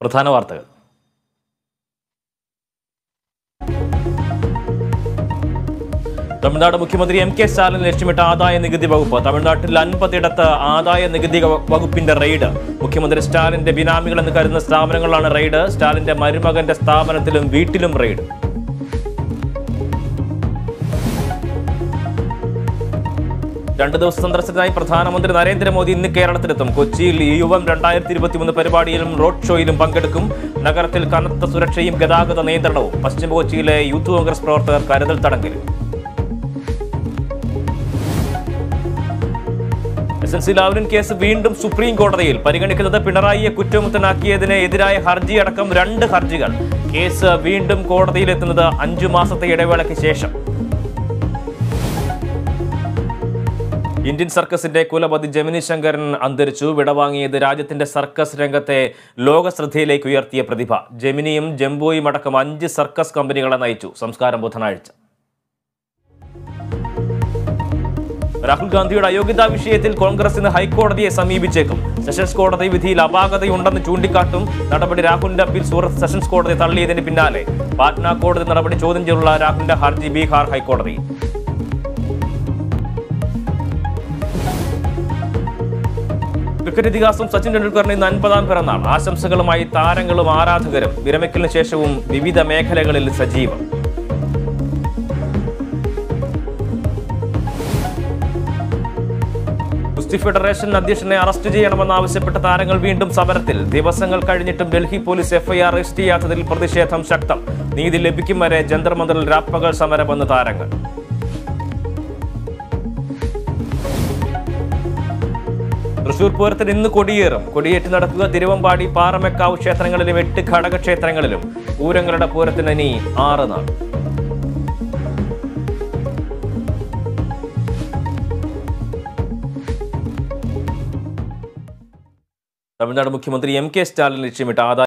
പ്രധാന വാർത്തകൾ തമിഴ്നാട് മുഖ്യമന്ത്രി എം കെ സ്റ്റാലിൻ ലക്ഷ്യമിട്ട ആദായ നികുതി വകുപ്പ് തമിഴ്നാട്ടിൽ അൻപതിടത്ത് ആദായ നികുതി വ- വകുപ്പിന്റെ റെയ്ഡ് മുഖ്യമന്ത്രി സ്റ്റാലിന്റെ ബിനാമികൾ എന്ന് കരുതുന്ന സ്ഥാപനങ്ങളാണ് റെയ്ഡ് സ്റ്റാലിന്റെ മരുമകന്റെ സ്ഥാപനത്തിലും വീട്ടിലും റെയ്ഡ് രണ്ട് ദിവസ സന്ദർശനത്തിനായി പ്രധാനമന്ത്രി നരേന്ദ്രമോദി ഇന്ന് കേരളത്തിലെത്തും കൊച്ചിയിൽ യുവം രണ്ടായിരത്തി ഇരുപത്തിമൂന്ന് പരിപാടിയിലും റോഡ് ഷോയിലും പങ്കെടുക്കും നഗരത്തിൽ കനത്ത സുരക്ഷയും ഗതാഗത നിയന്ത്രണവും പശ്ചിമ കൊച്ചിയിലെ യൂത്ത് കോൺഗ്രസ് പ്രവർത്തകർ കരുതൽ തടങ്കലിൽ S L C Lavalin case വീണ്ടും സുപ്രീം കോടതിയിൽ പരിഗണിക്കുന്നത് പിണറായിയെ കുറ്റമുക്തനാക്കിയതിന് എതിരായ ഹർജി അടക്കം രണ്ട് ഹർജികൾ കേസ് വീണ്ടും കോടതിയിലെത്തുന്നത് അഞ്ചു മാസത്തെ ഇടവേളയ്ക്ക് ശേഷം ഇന്ത്യൻ സർക്കസിന്റെ കുലപതി ജമിനി ശങ്കരൻ അന്തരിച്ചു വിടവാങ്ങിയത് രാജ്യത്തിന്റെ സർക്കസ് രംഗത്തെ ലോക ശ്രദ്ധയിലേക്ക് ഉയർത്തിയ പ്രതിഭ ജമിനിയും ജംബോയും അടക്കം അഞ്ച് സർക്കസ് കമ്പനികളെ നയിച്ചു സംസ്കാരം ബുധനാഴ്ച രാഹുൽ ഗാന്ധിയുടെ അയോഗ്യതാ വിഷയത്തിൽ കോൺഗ്രസ് ഇന്ന് ഹൈക്കോടതിയെ സമീപിച്ചേക്കും സെഷൻസ് കോടതി വിധിയിൽ അപാകതയുണ്ടെന്ന് ചൂണ്ടിക്കാട്ടും നടപടി രാഹുലിന്റെ അപ്പീൽ സൂറത്ത് സെഷൻസ് കോടതി തള്ളിയതിന് പിന്നാലെ പാറ്റ്ന കോടതി നടപടി ചോദ്യം ചെയ്തുള്ള രാഹുലിന്റെ ഹർജി ബീഹാർ ഹൈക്കോടതി ക്രിക്കറ്റ് ഇതിഹാസം സച്ചിൻ ടെണ്ടുൽക്കറിന് ഇന്ന് അൻപതാം പിറന്നാൾ ആശംസകളുമായി താരങ്ങളും ആരാധകരും വിരമിക്കലിന് ശേഷവും വിവിധ മേഖലകളിൽ സജീവം ഗുസ്തി ഫെഡറേഷൻ അധ്യക്ഷനെ അറസ്റ്റ് ചെയ്യണമെന്നാവശ്യപ്പെട്ട താരങ്ങൾ വീണ്ടും സമരത്തിൽ ദിവസങ്ങൾ കഴിഞ്ഞിട്ടും ഡൽഹി പോലീസ് എഫ്ഐആർ രജിസ്റ്റർ ചെയ്യാത്തതിൽ പ്രതിഷേധം ശക്തം നീതി ലഭിക്കും വരെ ജന്തർ മന്ദറിൽ രാപ്പകൽ സമരമെന്ന് താരങ്ങൾ തൃശൂർ പൂരത്തിന് ഇന്ന് കൊടിയേറും കൊടിയേറ്റ് നടക്കുക തിരുവമ്പാടി പാറമേക്കാവ് ക്ഷേത്രങ്ങളിലും എട്ട് ഘടകക്ഷേത്രങ്ങളിലും പൂരങ്ങളുടെ പൂരത്തിന് ഇനി ആറ് നാൾ തമിഴ്നാട് മുഖ്യമന്ത്രി എം കെ സ്റ്റാലിൻ ലക്ഷ്യമിട്ട് ആദായ